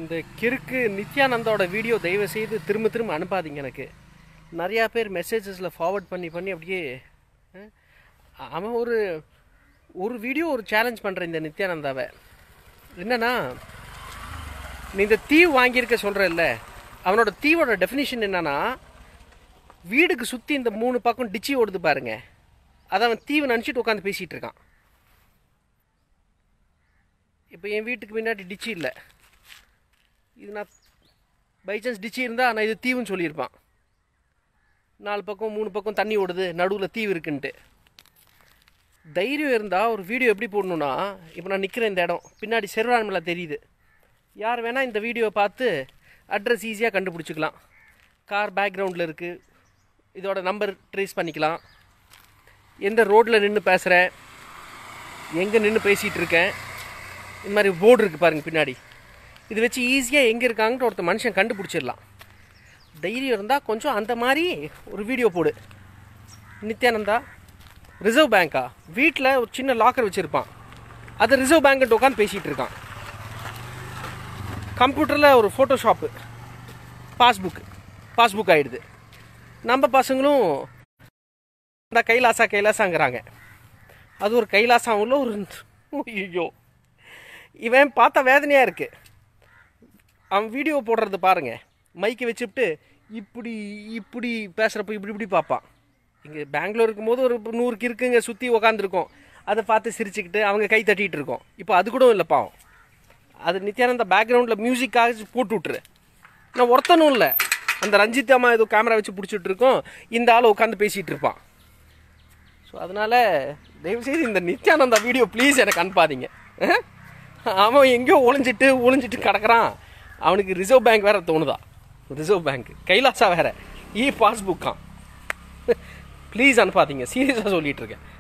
இந்த கிறுக்கு நித்யானந்தாவோட வீடியோ தயவு செய்து திரும்ப திரும்ப அனுப்பாதீங்க எனக்கு நிறையா பேர் மெசேஜஸில் ஃபார்வர்ட் பண்ணி பண்ணி அப்படியே அஹ், அவன் ஒரு ஒரு வீடியோ ஒரு சேலஞ்ச் பண்ணுறேன் இந்த நித்யானந்தாவை என்னன்னா நீ இந்த தீவு வாங்கியிருக்க சொல்கிறல்ல அவனோட தீவோட டெஃபினிஷன் என்னன்னா வீடுக்கு சுற்றி இந்த மூணு பக்கம் டிச்சி ஓடுது பாருங்க அதை அவன் தீவு நினச்சிட்டு உட்காந்து பேசிகிட்டு இருக்கான் இப்போ என் வீட்டுக்கு முன்னாடி டிச்சி இல்லை இது நான் பை சான்ஸ் டிச்சி இருந்தால் நான் இது தீவுன்னு சொல்லியிருப்பான் நாலு பக்கம் மூணு பக்கம் தண்ணி ஓடுது நடுவில் தீவு இருக்குன்ட்டு தைரியம் இருந்தால் ஒரு வீடியோ எப்படி போடணும்னா இப்போ நான் நிற்கிறேன் இந்த இடம் பின்னாடி செர்வான்மலை தெரியுது யார் வேணால் இந்த வீடியோவை பார்த்து அட்ரஸ் ஈஸியாக கண்டுபிடிச்சிக்கலாம் கார் பேக்ரவுண்டில் இருக்குது இதோட நம்பர் ட்ரேஸ் பண்ணிக்கலாம் எந்த ரோட்டில் நின்று பேசுகிறேன் எங்கே நின்று பேசிகிட்டு இருக்கேன் இந்த மாதிரி போர்டு இருக்குது பாருங்கள் பின்னாடி இது வச்சு ஈஸியாக எங்கே இருக்காங்கன்ட்டு ஒருத்த மனுஷன் கண்டுபிடிச்சிடலாம் தைரியம் இருந்தால் கொஞ்சம் அந்த மாதிரி ஒரு வீடியோ போடு நித்யானந்தா ரிசர்வ் பேங்க்கா வீட்டில் ஒரு சின்ன லாக்கர் வச்சுருப்பான் அது ரிசர்வ் பேங்க்கிட்ட உட்காந்து பேசிகிட்டு இருக்கான் கம்ப்யூட்டரில் ஒரு ஃபோட்டோஷாப்பு பாஸ்புக் பாஸ்புக் ஆகிடுது நம்ம பசங்களும் இந்த கைலாசா கைலாசாங்கிறாங்க அது ஒரு கைலாசம் உள்ள ஒரு ஐயோ இவன் பார்த்த வேதனையாக இருக்குது அவன் வீடியோ போடுறது பாருங்க மைக்கை வச்சுட்டு இப்படி இப்படி பேசுகிறப்ப இப்படி இப்படி பார்ப்பான் இங்கே பெங்களூர் இருக்கும்போது ஒரு நூறு கிறுக்குங்க சுற்றி உக்காந்துருக்கோம் அதை பார்த்து சிரிச்சுக்கிட்டு அவங்க கை தட்டிகிட்டு இருக்கோம் இப்போ அது கூட இல்லை பாவம் அது நித்யானந்த பேக்ரவுண்டில் மியூசிக்காக போட்டு விட்ரு நான் ஒருத்தனும் இல்லை அந்த ரஞ்சித் அம்மா ஏதோ கேமரா வச்சு பிடிச்சிட்டு இருக்கோம் இந்த ஆள் உட்காந்து பேசிகிட்டு இருப்பான் ஸோ அதனால் தயவுசெய்து இந்த நித்யானந்தா வீடியோ ப்ளீஸ் எனக்கு அனுப்பாதீங்க அஹ்? அவன் எங்கேயோ ஒளிஞ்சிட்டு ஒளிஞ்சிட்டு கிடக்குறான் அவனுக்கு ரிசர்வ் பேங்க் வேற தோணுதா ரிசர்வ் பேங்க் கைலாசா வேற இ பாஸ்புக்கான் ப்ளீஸ் அனுப்பாதீங்க சீரியஸாக சொல்லிட்டு இருக்கேன்